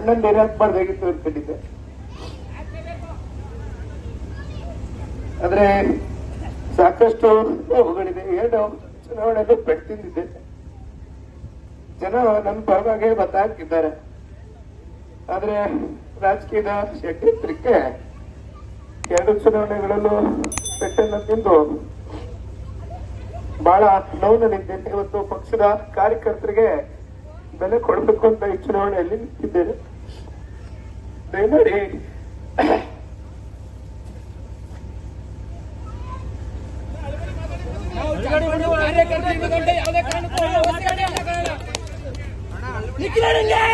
ಕಣ್ಣಲ್ಲಿ ನೀರು ಹಾಕ್ಬಾರ್ದಾಗಿತ್ತು ಅನ್ಕೊಂಡಿದ್ದೆ ಆದ್ರೆ ಸಾಕಷ್ಟು ನೋವುಗಳಿದೆ ಏನು ಚುನಾವಣೆಯಲ್ಲಿ ಪೆಟ್ಟು ತಿಂದಿದ್ದೆ ಜನ ನನ್ನ ಪರವಾಗಿ ಮತ ಹಾಕಿದ್ದಾರೆ ಆದ್ರೆ ರಾಜಕೀಯದ ಷಡ್ಯಂತ್ರಕ್ಕೆ ಎರಡು ಚುನಾವಣೆಗಳಲ್ಲೂ ಪೆಟ್ಟನ್ನು ತಿಂದು ಬಹಳ ನೋವಿನಲ್ಲಿದ್ದೇನೆ ಇವತ್ತು ಪಕ್ಷದ ಕಾರ್ಯಕರ್ತರಿಗೆ ಬೆಲೆ ಕೊಡಬೇಕು ಅಂತ ಈ ಚುನಾವಣೆಯಲ್ಲಿ ನಿಂತಿದ್ದೇನೆ ದಯಮಾಡಿ ಕಾರ್ಯಕರ್ತರಿಗೊಂಡು ಯಾವುದೇ ಕಾರಣಕ್ಕೂ ಒತ್ತಡ ಹಾಕಲ್ಲ. ನಿಖಿಲನಿಗೆ!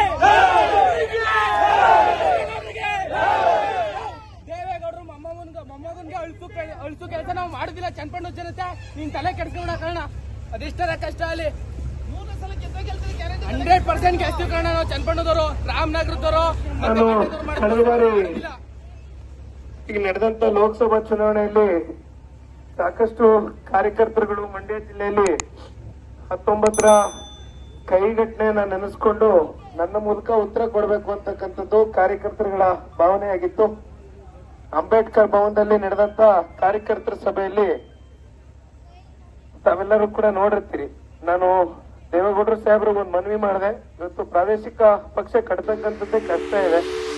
ದೇವೇಗೌಡರು ಮೊಮ್ಮಗನ್ಗ ಮೊಮ್ಮಗನ್ಗೆ ಅಳಿಸು ಅಳಿಸು ಕೆಲಸ ನಾವು ಮಾಡುದಿಲ್ಲ ಚನ್ಪಣ್ಣ ಜನತೆ ನೀನ್ ತಲೆ ಕೆಡ್ಸ್ಕೊಂಡ ಕಾರಣ ಅದೆಷ್ಟರ ಕಷ್ಟ ಅಲ್ಲಿ ಹಂಡ್ರೆಡ್ ಪರ್ಸೆಂಟ್ ಗೆಲ್ತೀವಿ ಕಾರಣ ನಾವು ಚನ್ಪಣ್ಣದವರು ರಾಮನಗರದವರು ನಾನು ಕಳೆದ ಬಾರಿ ಈಗ ನಡೆದಂತ ಲೋಕಸಭಾ ಚುನಾವಣೆಯಲ್ಲಿ ಸಾಕಷ್ಟು ಕಾರ್ಯಕರ್ತರುಗಳು ಮಂಡ್ಯ ಜಿಲ್ಲೆಯಲ್ಲಿ ಹತ್ತೊಂಬತ್ತರ ಕೈಘಟನೆಯನ್ನ ನೆನೆಸ್ಕೊಂಡು ನನ್ನ ಮೂಲಕ ಉತ್ತರ ಕೊಡಬೇಕು ಅಂತಕ್ಕಂಥದ್ದು ಕಾರ್ಯಕರ್ತರುಗಳ ಭಾವನೆಯಾಗಿತ್ತು ಅಂಬೇಡ್ಕರ್ ಭವನದಲ್ಲಿ ನಡೆದಂತ ಕಾರ್ಯಕರ್ತರ ಸಭೆಯಲ್ಲಿ ತಾವೆಲ್ಲರೂ ಕೂಡ ನೋಡಿರ್ತೀರಿ ನಾನು ದೇವೇಗೌಡರು ಸಾಹೇಬ್ರಿಗೆ ಒಂದು ಮನವಿ ಮಾಡಿದೆ ಇವತ್ತು ಪ್ರಾದೇಶಿಕ ಪಕ್ಷ ಕಟ್ಟತಕ್ಕಂಥದ್ದೇ ಕಷ್ಟ ಇದೆ